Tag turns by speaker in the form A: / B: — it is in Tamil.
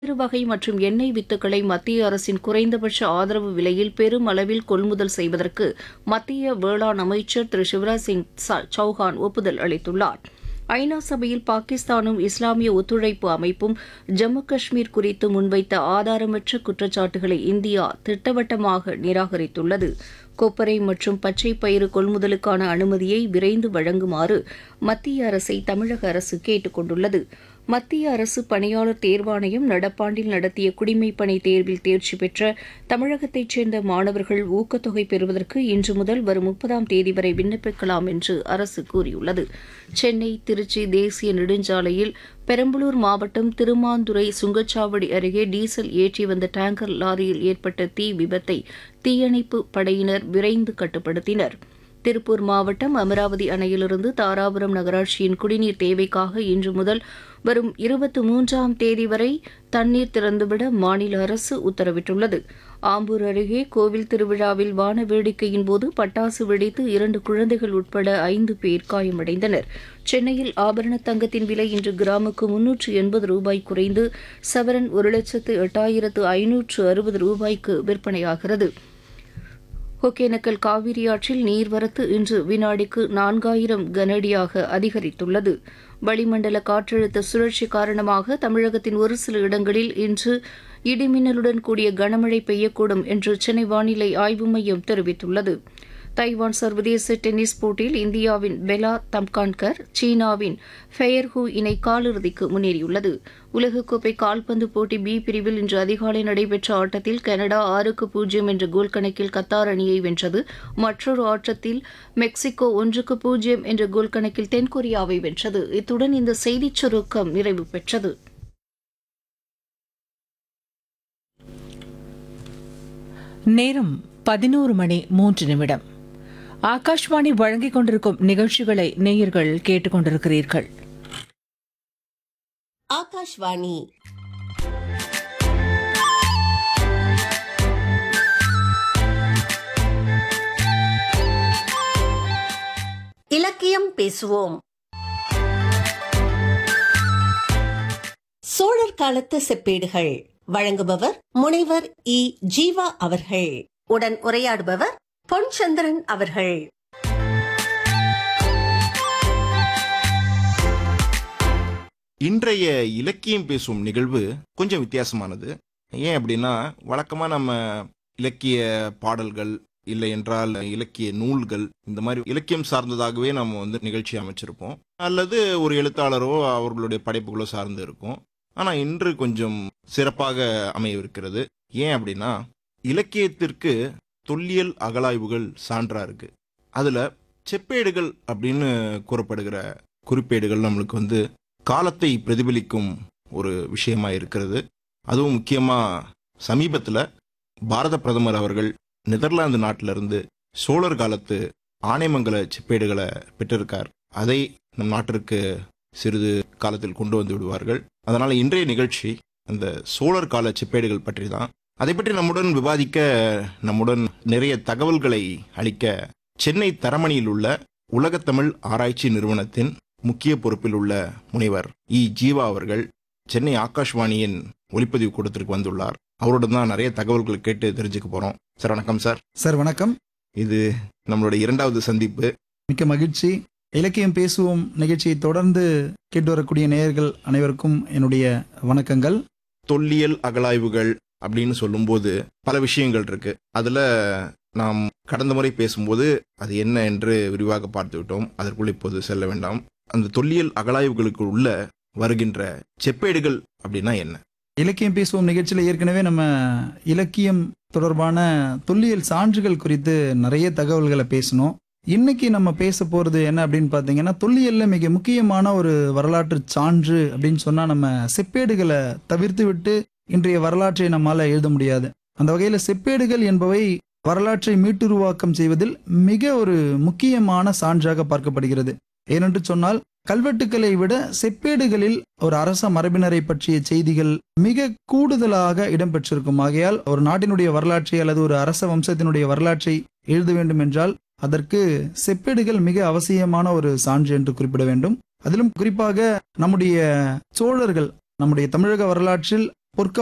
A: பயிறு வகை மற்றும் எண்ணெய் வித்துக்களை மத்திய அரசின் குறைந்தபட்ச ஆதரவு விலையில் பெரும் அளவில் கொள்முதல் செய்வதற்கு மத்திய வேளாண் அமைச்சர் திரு சிவராஜ் சிங் ச- சௌஹான் ஒப்புதல் அளித்துள்ளார் ஐநா சபையில் பாகிஸ்தானும் இஸ்லாமிய ஒத்துழைப்பு அமைப்பும் ஜம்மு காஷ்மீர் குறித்து முன்வைத்த ஆதாரமற்ற குற்றச்சாட்டுகளை இந்தியா திட்டவட்டமாக நிராகரித்துள்ளது கொப்பரை மற்றும் பச்சை பயிறு கொள்முதலுக்கான அனுமதியை விரைந்து வழங்குமாறு மத்திய அரசை தமிழக அரசு கேட்டுக் கொண்டுள்ளது மத்திய அரசு பணியாளர் தேர்வாணையம் நடப்பாண்டில் நடத்திய குடிமைப் பணி தேர்வில் தேர்ச்சி பெற்ற தமிழகத்தைச் சேர்ந்த மாணவர்கள் ஊக்கத்தொகை பெறுவதற்கு இன்று முதல் வரும் முப்பதாம் தேதி வரை விண்ணப்பிக்கலாம் என்று அரசு கூறியுள்ளது சென்னை திருச்சி தேசிய நெடுஞ்சாலையில் பெரம்பலூர் மாவட்டம் திருமாந்துறை சுங்கச்சாவடி அருகே டீசல் ஏற்றி வந்த டேங்கர் லாரியில் ஏற்பட்ட தீ விபத்தை தீயணைப்பு படையினர் விரைந்து கட்டுப்படுத்தினர் திருப்பூர் மாவட்டம் அமராவதி அணையிலிருந்து தாராபுரம் நகராட்சியின் குடிநீர் தேவைக்காக இன்று முதல் வரும் இருபத்தி மூன்றாம் தேதி வரை தண்ணீர் திறந்துவிட மாநில அரசு உத்தரவிட்டுள்ளது ஆம்பூர் அருகே கோவில் திருவிழாவில் வான வேடிக்கையின் போது பட்டாசு வெடித்து இரண்டு குழந்தைகள் உட்பட ஐந்து பேர் காயமடைந்தனர் சென்னையில் ஆபரண தங்கத்தின் விலை இன்று கிராமுக்கு முன்னூற்று எண்பது ரூபாய் குறைந்து சவரன் ஒரு லட்சத்து எட்டாயிரத்து ஐநூற்று அறுபது ரூபாய்க்கு விற்பனையாகிறது ஒகேனக்கல் காவிரி ஆற்றில் நீர்வரத்து இன்று வினாடிக்கு நான்காயிரம் கனஅடியாக அதிகரித்துள்ளது வளிமண்டல காற்றழுத்த சுழற்சி காரணமாக தமிழகத்தின் ஒரு சில இடங்களில் இன்று இடிமின்னலுடன் கூடிய கனமழை பெய்யக்கூடும் என்று சென்னை வானிலை ஆய்வு மையம் தெரிவித்துள்ளது தைவான் சர்வதேச டென்னிஸ் போட்டியில் இந்தியாவின் பெலா தம்கான்கர் சீனாவின் ஃபெயர் ஹூ இணை காலிறுதிக்கு முன்னேறியுள்ளது உலகக்கோப்பை கால்பந்து போட்டி பி பிரிவில் இன்று அதிகாலை நடைபெற்ற ஆட்டத்தில் கனடா ஆறுக்கு பூஜ்ஜியம் என்ற கோல் கணக்கில் கத்தார் அணியை வென்றது மற்றொரு ஆட்டத்தில் மெக்சிகோ ஒன்றுக்கு பூஜ்ஜியம் என்ற கோல் கணக்கில் தென்கொரியாவை வென்றது இத்துடன் இந்த செய்திச் சுருக்கம் நிறைவு பெற்றது
B: நேரம் பதினோரு மணி மூன்று நிமிடம் ஆகாஷ்வாணி வழங்கிக் கொண்டிருக்கும் நிகழ்ச்சிகளை நேயர்கள் கேட்டுக்கொண்டிருக்கிறீர்கள்
C: ஆகாஷ்வாணி இலக்கியம் பேசுவோம் சோழர் காலத்து செப்பேடுகள் வழங்குபவர் முனைவர் இ ஜீவா அவர்கள் உடன் உரையாடுபவர் பொன்சந்திரன் அவர்கள்
D: இன்றைய இலக்கியம் பேசும் நிகழ்வு கொஞ்சம் வித்தியாசமானது ஏன் அப்படின்னா வழக்கமா நம்ம இலக்கிய பாடல்கள் இல்லை என்றால் இலக்கிய நூல்கள் இந்த மாதிரி இலக்கியம் சார்ந்ததாகவே நம்ம வந்து நிகழ்ச்சி அமைச்சிருப்போம் அல்லது ஒரு எழுத்தாளரோ அவர்களுடைய படைப்புகளோ சார்ந்து இருக்கும் ஆனா இன்று கொஞ்சம் சிறப்பாக அமையவிருக்கிறது ஏன் அப்படின்னா இலக்கியத்திற்கு தொல்லியல் அகலாய்வுகள் சான்றா இருக்கு அதுல செப்பேடுகள் அப்படின்னு கூறப்படுகிற குறிப்பேடுகள் நம்மளுக்கு வந்து காலத்தை பிரதிபலிக்கும் ஒரு விஷயமா இருக்கிறது அதுவும் முக்கியமா சமீபத்துல பாரத பிரதமர் அவர்கள் நெதர்லாந்து நாட்டிலிருந்து சோழர் காலத்து ஆனைமங்கல செப்பேடுகளை பெற்றிருக்கார் அதை நம் நாட்டிற்கு சிறிது காலத்தில் கொண்டு வந்து விடுவார்கள் அதனால இன்றைய நிகழ்ச்சி அந்த சோழர் கால செப்பேடுகள் பற்றி தான் அதை பற்றி நம்முடன் விவாதிக்க நம்முடன் நிறைய தகவல்களை அளிக்க சென்னை தரமணியில் உள்ள உலகத்தமிழ் ஆராய்ச்சி நிறுவனத்தின் முக்கிய பொறுப்பில் உள்ள முனைவர் இ ஜீவா அவர்கள் சென்னை ஆகாஷ்வாணியின் ஒலிப்பதிவு கூடத்திற்கு வந்துள்ளார் அவருடன் தான் நிறைய தகவல்கள் கேட்டு தெரிஞ்சுக்க போறோம் சார் வணக்கம் சார்
E: சார் வணக்கம்
D: இது நம்மளுடைய இரண்டாவது சந்திப்பு
E: மிக்க மகிழ்ச்சி இலக்கியம் பேசுவோம் நிகழ்ச்சியை தொடர்ந்து கேட்டு வரக்கூடிய நேயர்கள் அனைவருக்கும் என்னுடைய வணக்கங்கள்
D: தொல்லியல் அகலாய்வுகள் அப்படின்னு சொல்லும்போது பல விஷயங்கள் இருக்கு அதுல நாம் கடந்த முறை பேசும்போது அது என்ன என்று விரிவாக பார்த்து விட்டோம் அதற்குள் இப்போது செல்ல வேண்டாம் அந்த தொல்லியல் அகலாய்வுகளுக்கு உள்ள வருகின்ற செப்பேடுகள் அப்படின்னா என்ன
E: இலக்கியம் பேசுவோம் நிகழ்ச்சியில் ஏற்கனவே நம்ம இலக்கியம் தொடர்பான தொல்லியல் சான்றுகள் குறித்து நிறைய தகவல்களை பேசணும் இன்னைக்கு நம்ம பேச போறது என்ன அப்படின்னு பார்த்தீங்கன்னா தொல்லியல்ல மிக முக்கியமான ஒரு வரலாற்று சான்று அப்படின்னு சொன்னா நம்ம செப்பேடுகளை தவிர்த்து விட்டு இன்றைய வரலாற்றை நம்மால எழுத முடியாது அந்த வகையில செப்பேடுகள் என்பவை வரலாற்றை மீட்டுருவாக்கம் செய்வதில் மிக ஒரு முக்கியமான சான்றாக பார்க்கப்படுகிறது ஏனென்று சொன்னால் கல்வெட்டுக்களை விட செப்பேடுகளில் ஒரு அரச மரபினரை பற்றிய செய்திகள் மிக கூடுதலாக இடம்பெற்றிருக்கும் ஆகையால் ஒரு நாட்டினுடைய வரலாற்றை அல்லது ஒரு அரச வம்சத்தினுடைய வரலாற்றை எழுத வேண்டும் என்றால் அதற்கு செப்பேடுகள் மிக அவசியமான ஒரு சான்று என்று குறிப்பிட வேண்டும் அதிலும் குறிப்பாக நம்முடைய சோழர்கள் நம்முடைய தமிழக வரலாற்றில் பொற்கால